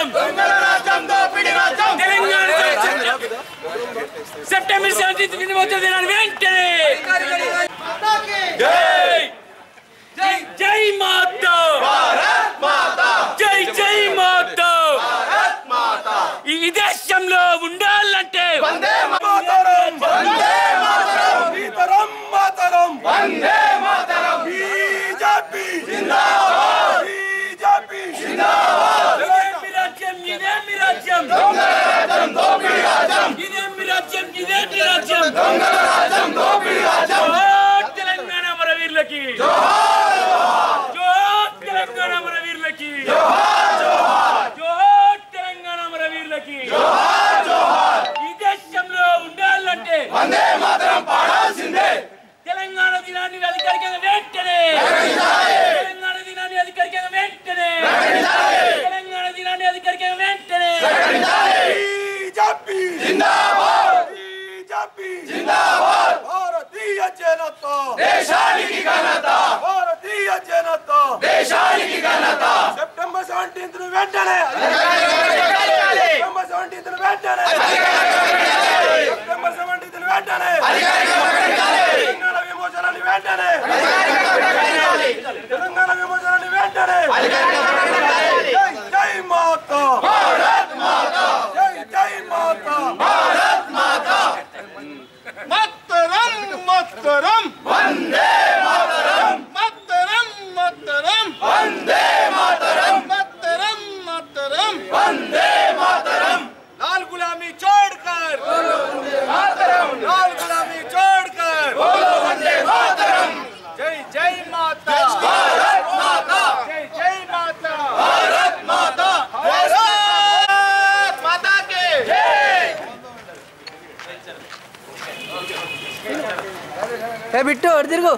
రాజ్యం Telangana September seventeenth విమోచన దినాన్ని వెంటనే జై జై జై మాతా జై జై మాతా ఈ దేశంలో ఉండాలంటే మాతరం మాతరం వందే మాతరం బీజేపీ జిందాబాద్ బీజేపీ జిందాబాద్ ఇదేమి రాజ్యం ఇదేమి రాజ్యం ఇదేమి రాజ్యం ఇదేమి రాజ్యం జోహార్ తెలంగాణ అమరవీరులకి జోహార్ తెలంగాణ అమరవీరులకి జోహార్ తెలంగాణ అమరవీరులకి ఈ దేశంలో ఉండాలంటే వందే మాతరం పాడాల్సిందే తెలంగాణ దినాన్ని అధికారికంగా వెంటనే తెలంగాణ దినాన్ని అధికారికంగా వెంటనే తెలంగాణ దినాన్ని అధికారికంగా వెంటనే బీజేపీ జిందాబాద్ బీజేపీ జిందాబాద్ భారతీయ జనతా దేశానికి ఘనత భారతీయ జనతా దేశానికి ఘనత సెప్టెంబర్ సెవెంటీన్త్ వెంటనే సెప్టెంబర్ సెవెంటీన్త్ వెంటనే సెప్టెంబర్ సెవెంటీన్త్ వెంటనే తెలంగాణ విమోచనాన్ని వెంటనే తెలంగాణ విమోచనాన్ని వెంటనే జై జై మాతా జై జై మాతా మత్తరం మత్తరం వందే మాతరం మత్తరం మత్తరం వందే మాతరం మత్తరం మత్తరం వందే మాతరం लाल गुलामी छोड़कर लाल गुलामी छोड़कर जय जय माता भारत माता जय जय माता भारत माता భారత్ మాతా కే ఏ బిట్టు అటు తిరుగు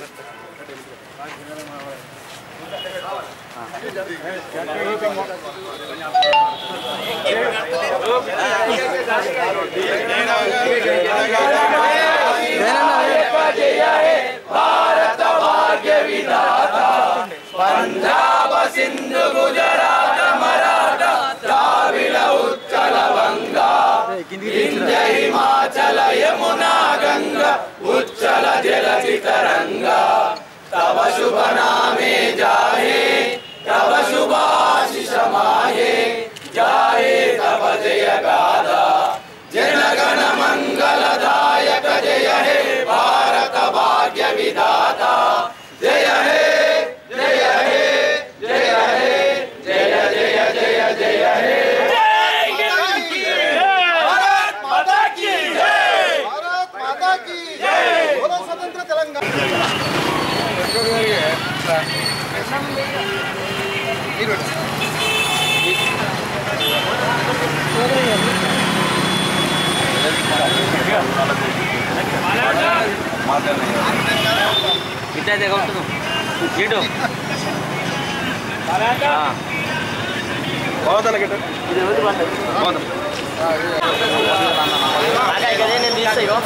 భారత్ మాతా కి బోలో స్వతంత్ర తెలంగాణ ఇట్లా దగ్గర ఉంటుంది ఇటు ఇది ఎవరిది బండి? అదే కదే నేను తీస్తా ఇగో.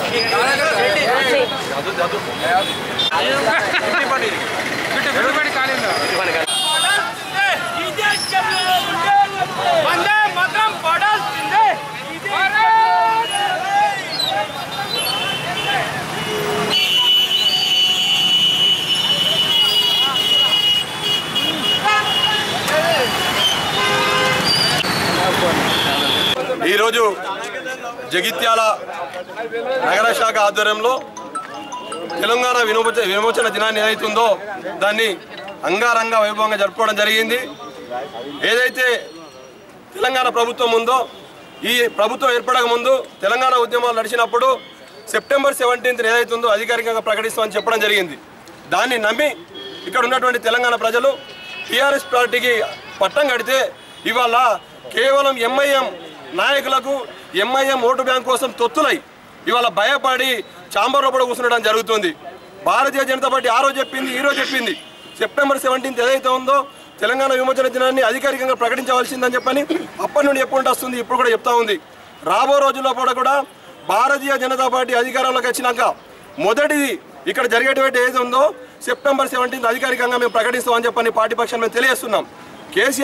ఈ దేశంలో ఉండాలంటే వందే మాత్రం పడాల్సిందే ఈ దేశంలో ఈరోజు జగిత్యాల నగర శాఖ ఆధ్వర్యంలో తెలంగాణ విమోచ విమోచన దినాన్ని ఏదైతుందో దాన్ని అంగారంగ వైభవంగా జరుపుకోవడం జరిగింది ఏదైతే తెలంగాణ ప్రభుత్వం ఉందో ఈ ప్రభుత్వం ఏర్పడక ముందు తెలంగాణ ఉద్యమాలు నడిచినప్పుడు సెప్టెంబర్ సెవెంటీన్త్ ఏదైతుందో అధికారికంగా ప్రకటిస్తామని చెప్పడం జరిగింది దాన్ని నమ్మి ఇక్కడ ఉన్నటువంటి తెలంగాణ ప్రజలు టీఆర్ఎస్ పార్టీకి పట్టం కడితే ఇవాళ కేవలం ఎంఐఎం నాయకులకు ఎంఐఎం ఓటు బ్యాంక్ కోసం తొత్తులై ఇవాళ భయపడి చాంబర్లో కూడా కూర్చునడం జరుగుతుంది భారతీయ జనతా పార్టీ ఆ రోజు చెప్పింది ఈ రోజు చెప్పింది సెప్టెంబర్ సెవెంటీన్త్ ఏదైతే ఉందో తెలంగాణ విమోచన దినాన్ని అధికారికంగా ప్రకటించవలసిందని చెప్పని అప్పటి నుండి ఎప్పుడు వస్తుంది ఇప్పుడు కూడా చెప్తా ఉంది రాబో రోజుల్లో కూడా కూడా భారతీయ జనతా పార్టీ అధికారంలోకి వచ్చినాక మొదటిది ఇక్కడ జరిగేటువంటి ఏది ఉందో సెప్టెంబర్ సెవెంటీన్త్ అధికారికంగా మేము ప్రకటిస్తామని చెప్పని పార్టీ పక్షాన్ని మేము తెలియజేస్తున్నాం కేసీఆర్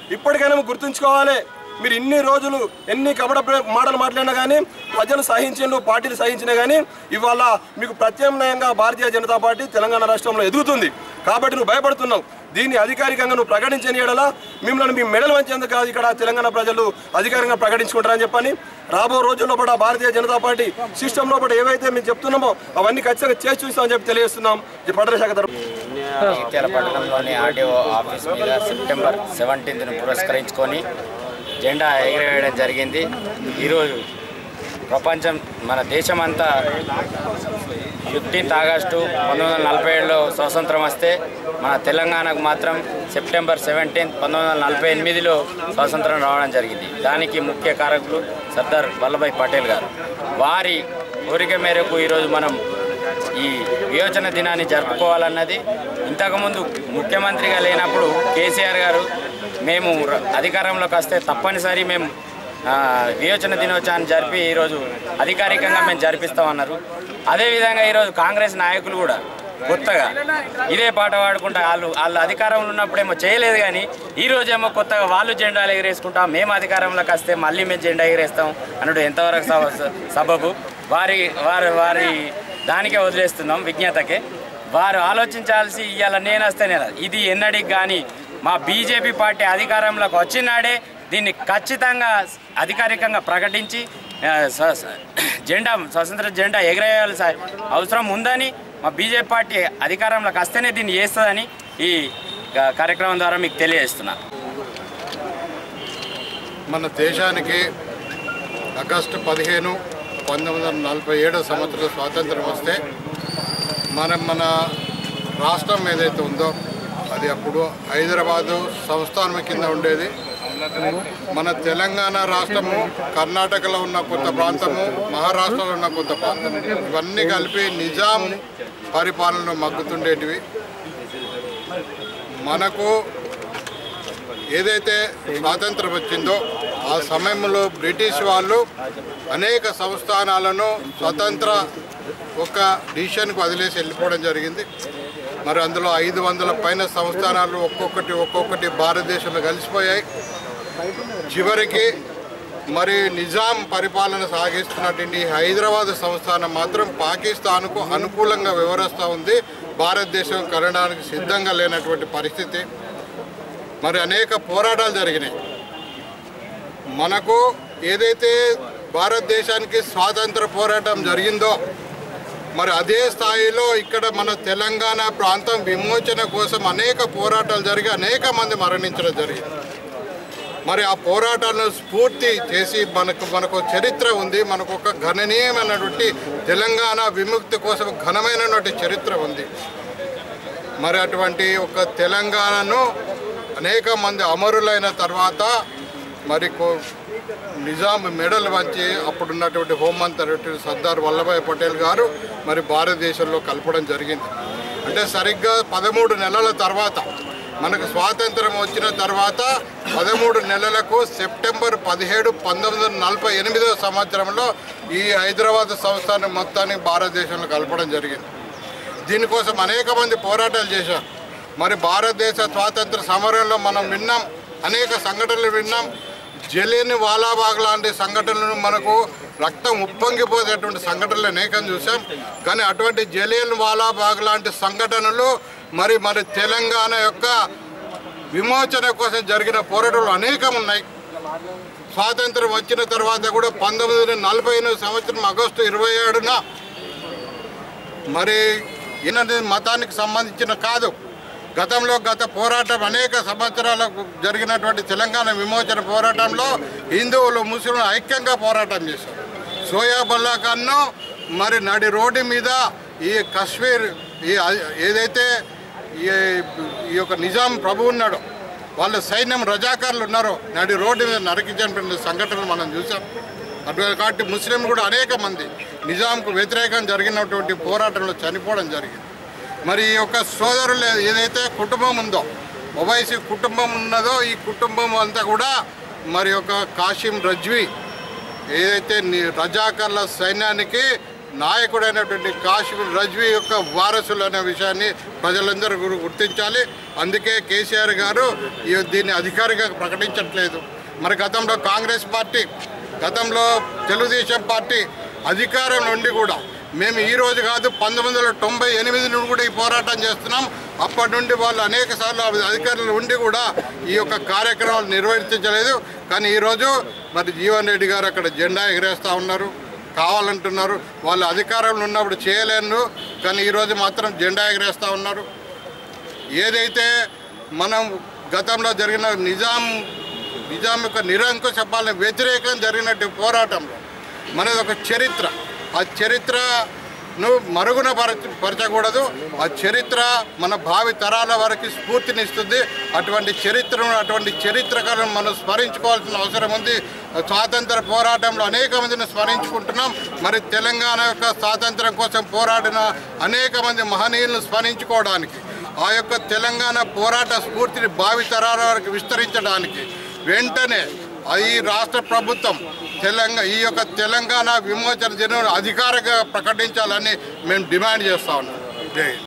ఇప్పటికైనా మీరు గుర్తుంచుకోవాలి మీరు ఇన్ని రోజులు ఎన్ని కబడ మాటలు మాట్లాడినా కానీ ప్రజలు సహించిండ్రు పార్టీలు సహించినా కానీ ఇవాళ మీకు ప్రత్యామ్నాయంగా భారతీయ జనతా పార్టీ తెలంగాణ రాష్ట్రంలో ఎదుగుతుంది కాబట్టి నువ్వు భయపడుతున్నావు దీన్ని అధికారికంగా నువ్వు ప్రకటించని ఎడల మిమ్మల్ని మీ మెడల్ వంచేందుకు కాదు ఇక్కడ తెలంగాణ ప్రజలు అధికారికంగా ప్రకటించుకుంటారని చెప్పని రాబో రోజుల్లో కూడా భారతీయ జనతా పార్టీ సిస్టమ్ లోపల ఏవైతే మేము చెప్తున్నామో అవన్నీ ఖచ్చితంగా చేసి చూస్తామని చెప్పి తెలియజేస్తున్నాం ఈ పట్టణ శాఖ తరఫున జగిత్యాల పట్టణంలోని ఆర్డీఓ ఆఫీస్ మీద సెప్టెంబర్ సెవెంటీన్త్ను పురస్కరించుకొని జెండా ఎగిరేయడం జరిగింది ఈరోజు ప్రపంచం మన దేశమంతా ఫిఫ్టీన్త్ ఆగస్టు పంతొమ్మిది వందల నలభై ఏడులో స్వాతంత్రం వస్తే మన తెలంగాణకు మాత్రం సెప్టెంబర్ సెవెంటీన్త్ పంతొమ్మిది వందల నలభై ఎనిమిదిలో స్వాతంత్రం రావడం జరిగింది దానికి ముఖ్య కారకులు సర్దార్ వల్లభాయ్ పటేల్ గారు వారి కోరిక మేరకు ఈరోజు మనం ఈ వియోచన దినాన్ని జరుపుకోవాలన్నది ఇంతకుముందు ముఖ్యమంత్రిగా లేనప్పుడు కేసీఆర్ గారు మేము ర- అధికారంలోకి వస్తే తప్పనిసరి మేము ఆ, వియోచన దినోత్సవాన్ని జరిపి ఈరోజు అధికారికంగా మేము జరిపిస్తామన్నారు అదేవిధంగా ఈరోజు కాంగ్రెస్ నాయకులు కూడా కొత్తగా ఇదే పాట పాడుకుంటా వాళ్ళు వాళ్ళు అధికారంలో ఉన్నప్పుడేమో చేయలేదు కానీ ఈ రోజేమో కొత్తగా వాళ్ళు జెండాలు ఎగిరేసుకుంటాం మేము అధికారంలోకి వస్తే మళ్ళీ మేము జెండా ఎగిరేస్తాం అన్నట్టు ఎంతవరకు సబ- సబబు వారి వారి వారి దానికే వదిలేస్తున్నాం విజ్ఞతకే వారు ఆలోచించాల్సి ఇవాళ నేను వస్తేనే ఇది ఎన్నడికి కానీ మా బీజేపీ పార్టీ అధికారంలోకి వచ్చినాడే దీన్ని ఖచ్చితంగా అధికారికంగా ప్రకటించి ఆ, స- స- జెండా స్వతంత్ర జెండా ఎగరేయాల్సిన అవసరం ఉందని మా బీజేపీ పార్టీ అధికారంలోకి వస్తేనే దీన్ని చేస్తుందని ఈ క- కార్యక్రమం ద్వారా మీకు తెలియజేస్తున్నాను మన దేశానికి ఆగస్టు పదిహేను పంతొమ్మిది వందల నలభై ఏడో సంవత్సరం స్వాతంత్రం వస్తే మనం మన రాష్ట్రం ఏదైతే ఉందో అది అప్పుడు హైదరాబాదు సంస్థానం కింద ఉండేది మన తెలంగాణ రాష్ట్రము కర్ణాటకలో ఉన్న కొంత ప్రాంతము మహారాష్ట్రలో ఉన్న కొంత ప్రాంతం ఇవన్నీ కలిపి నిజాం పరిపాలనలో మగ్గుతుండేటివి మనకు ఏదైతే స్వాతంత్రం వచ్చిందో ఆ సమయంలో బ్రిటిష్ వాళ్ళు అనేక సంస్థానాలను స్వతంత్ర ఒక డిసిషన్కు వదిలేసి వెళ్ళిపోవడం జరిగింది మరి అందులో ఐదు వందల పైన సంస్థానాలు ఒక్కొక్కటి ఒక్కొక్కటి భారతదేశంలో కలిసిపోయాయి చివరికి మరి నిజాం పరిపాలన సాగిస్తున్నటువంటి ఈ హైదరాబాద్ సంస్థానం మాత్రం పాకిస్తాన్కు అనుకూలంగా వివరిస్తూ ఉంది భారతదేశం కలడానికి సిద్ధంగా లేనటువంటి పరిస్థితి మరి అనేక పోరాటాలు జరిగినాయి మనకు ఏదైతే భారతదేశానికి స్వాతంత్ర పోరాటం జరిగిందో మరి అదే స్థాయిలో ఇక్కడ మన తెలంగాణ ప్రాంతం విమోచన కోసం అనేక పోరాటాలు జరిగి అనేక మంది మరణించడం జరిగింది మరి ఆ పోరాటాలను స్ఫూర్తి చేసి మనకు మనకు చరిత్ర ఉంది మనకు ఒక గణనీయమైనటువంటి తెలంగాణ విముక్తి కోసం ఘనమైనటువంటి చరిత్ర ఉంది మరి అటువంటి ఒక తెలంగాణను అనేక మంది అమరులైన తర్వాత మరి కో- నిజాం మెడల్ వంచి అప్పుడున్నటువంటి హోంమంత్రి సర్దార్ వల్లభాయ్ పటేల్ గారు మరి భారతదేశంలో కలపడం జరిగింది అంటే సరిగ్గా పదమూడు నెలల తర్వాత మనకు స్వాతంత్రం వచ్చిన తర్వాత పదమూడు నెలలకు సెప్టెంబర్ పదిహేడు పంతొమ్మిది వందల నలభై ఎనిమిదవ సంవత్సరంలో ఈ హైదరాబాద్ సంస్థానం మొత్తాన్ని భారతదేశంలో కలపడం జరిగింది దీనికోసం అనేక మంది పోరాటాలు చేశారు మరి భారతదేశ స్వాతంత్ర సమరంలో మనం విన్నాం అనేక సంఘటనలు విన్నాం జలియన్ వాలాబాగ్ లాంటి సంఘటనలను మనకు రక్తం ఉప్పొంగిపోయేటువంటి సంఘటనలు అనేకం చూసాం కానీ అటువంటి జలియన్ వాలాబాగ్ లాంటి సంఘటనలు మరి మరి తెలంగాణ యొక్క విమోచన కోసం జరిగిన పోరాటాలు అనేకం ఉన్నాయి స్వాతంత్రం వచ్చిన తర్వాత కూడా పంతొమ్మిది వందల నలభై ఎనిమిది సంవత్సరం ఆగస్టు ఇరవై ఏడున మరి ఈయన మతానికి సంబంధించిన కాదు గతంలో గత పోరాటం అనేక సంవత్సరాలకు జరిగినటువంటి తెలంగాణ విమోచన పోరాటంలో హిందువులు ముస్లింలు ఐక్యంగా పోరాటం చేశారు సోయా బల్లా ఖాన్ను మరి నడి రోడ్డు మీద ఈ కశ్మీర్ ఈ ఏదైతే ఈ ఈ యొక్క నిజాం ప్రభు ఉన్నాడో వాళ్ళ సైన్యం రజాకారులు ఉన్నారో నడి రోడ్డు మీద నరికించిన సంఘటనలు మనం చూసాం అటు కాబట్టి ముస్లిం కూడా అనేక మంది నిజాంకు వ్యతిరేకం జరిగినటువంటి పోరాటంలో చనిపోవడం జరిగింది మరి ఈ యొక్క సోదరులు ఏదైతే కుటుంబం ఉందో ఓవైసీ కుటుంబం ఉన్నదో ఈ కుటుంబం అంతా కూడా మరి ఒక కాశీం రజ్వీ ఏదైతే ని- రజాకర్ల సైన్యానికి నాయకుడైనటువంటి కాశ్మీర్ రజ్వీ యొక్క వారసులు అనే విషయాన్ని ప్రజలందరూ గు- గుర్తించాలి అందుకే కేసీఆర్ గారు ఈ దీన్ని అధికారిగా ప్రకటించట్లేదు మరి గతంలో కాంగ్రెస్ పార్టీ గతంలో తెలుగుదేశం పార్టీ అధికారం నుండి కూడా మేము ఈ రోజు కాదు పంతొమ్మిది వందల తొంభై ఎనిమిది నుండి కూడా ఈ పోరాటం చేస్తున్నాం అప్పటి నుండి వాళ్ళు అనేక సార్లు అధికారులు ఉండి కూడా ఈ యొక్క కార్యక్రమాలు నిర్వర్తించలేదు కానీ ఈరోజు మరి జీవన్ రెడ్డి గారు అక్కడ జెండా ఎగరేస్తూ ఉన్నారు కావాలంటున్నారు వాళ్ళు అధికారంలో ఉన్నప్పుడు చేయలేను కానీ ఈరోజు మాత్రం జెండా ఎగరేస్తూ ఉన్నారు ఏదైతే మనం గతంలో జరిగిన నిజాం నిజాం యొక్క నిరంకుశ పాలన వ్యతిరేకం జరిగినట్టు పోరాటంలో మనది ఒక చరిత్ర ఆ చరిత్రను మరుగున పరచ పరచకూడదు ఆ చరిత్ర మన భావి తరాల వరకు స్ఫూర్తినిస్తుంది అటువంటి చరిత్రను అటువంటి చరిత్రకాలను మనం స్మరించుకోవాల్సిన అవసరం ఉంది స్వాతంత్ర పోరాటంలో అనేక మందిని స్మరించుకుంటున్నాం మరి తెలంగాణ యొక్క స్వాతంత్రం కోసం పోరాడిన అనేక మంది మహనీయులను స్మరించుకోవడానికి ఆ యొక్క తెలంగాణ పోరాట స్ఫూర్తిని భావితరాల వరకు విస్తరించడానికి వెంటనే ఆ ఈ రాష్ట్ర ప్రభుత్వం తెలంగాణ ఈ యొక్క తెలంగాణ విమోచన దినం అధికారికంగా ప్రకటించాలని మేము డిమాండ్ చేస్తా ఉన్నాం జై హింద్.